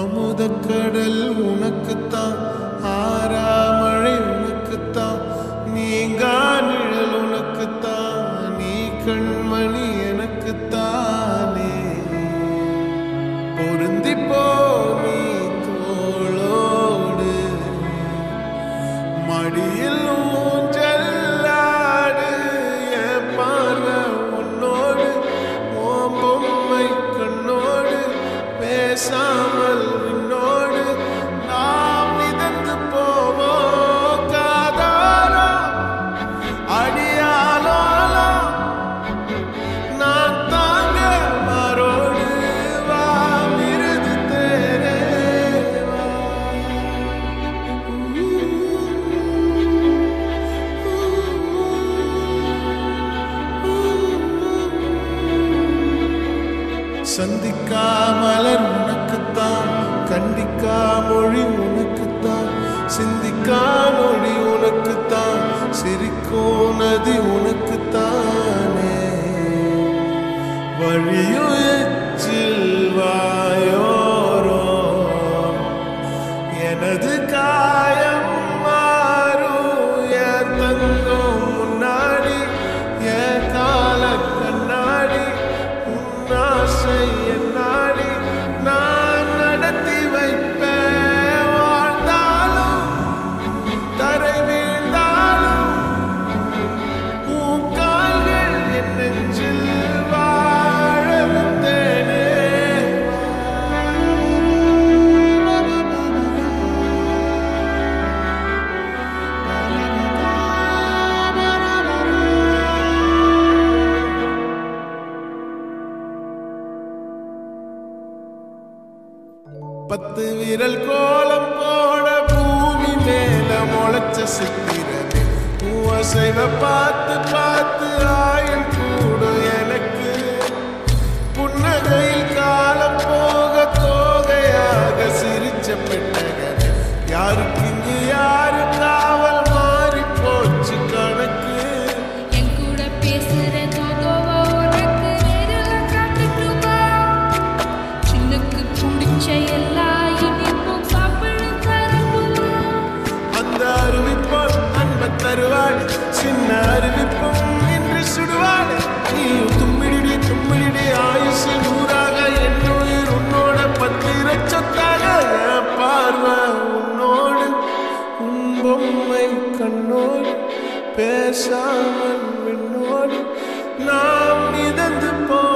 அமுதக்கடல் உனக்குத்தான் ஆறாமழை உனக்குத்தான் நீங்கா நிழல் உனக்குத்தான் நீ கண்மணி எனக்குத்தானே பொருந்தி போ நீ தோளோடு மடியில் ஊஞ்சல்லாடு என் பார்வை உன்னோடு உன் பொம்மை கண்ணோடு பேசாமல் என்னோடு நாம் மிதந்து போவோம் காதாரா அடியாலோலா நான் தாங்க மாறோடு வா விருது தேரே வா சந்திக்கா மலர் உனக்குத்தான் கண்டிக்கா மொழி உனக்குத்தான் சிந்திக்கா மொழி உனக்குத்தான் சிரிக்கும் நதி உனக்குத்தானே வழியும் எச்சில் வாயோரோ எனது காயம் மாறும் என் தங்கம் முன்னாடி என் கால கண்ணாடி உன் ஆசை என்னாடி நான் நடத்தி வைப்பேன் வாழ்ந்தாலும் தரை வீழ்ந்தாலும் உன் கால்கள் என் நெஞ்சில் வாழ வைத்தேனே. பத்து விரல் கோலம் போட பூமி மேல முளைச்ச சித்திரமே பூவசைவ பார்த்து பார்த்து ஆயுள் கூடும் எனக்கு புன்னகையில் காலம் போக தோகையாக சிரிச்ச பெட்டகமே யாருக்கு இங்கு யாரு காவல் மாறி போச்சு கணக்கு என் கூட பேசுற தோதோவா உனக்கு நேரில் காட்டுட்டுமா சின்னுக்கு பிடிச்ச எல்லா இனிப்பும் சாப்பிட தரட்டுமா அந்த அறிவிப்போம் அன்ப தருவாள் சின்ன அறிவிப்பும் இன்று சுடுவாள் நீயும் தும்மிடிடி தும்மிடிடி ஆயுசு நூறாக என் உயிர் உன்னோட பத்திர சொத்தாக என் பார்வை உன்னோடு உன் பொம்மை கண்ணோடு பேசாமல் விண்ணோடு நாம் மிதந்து போ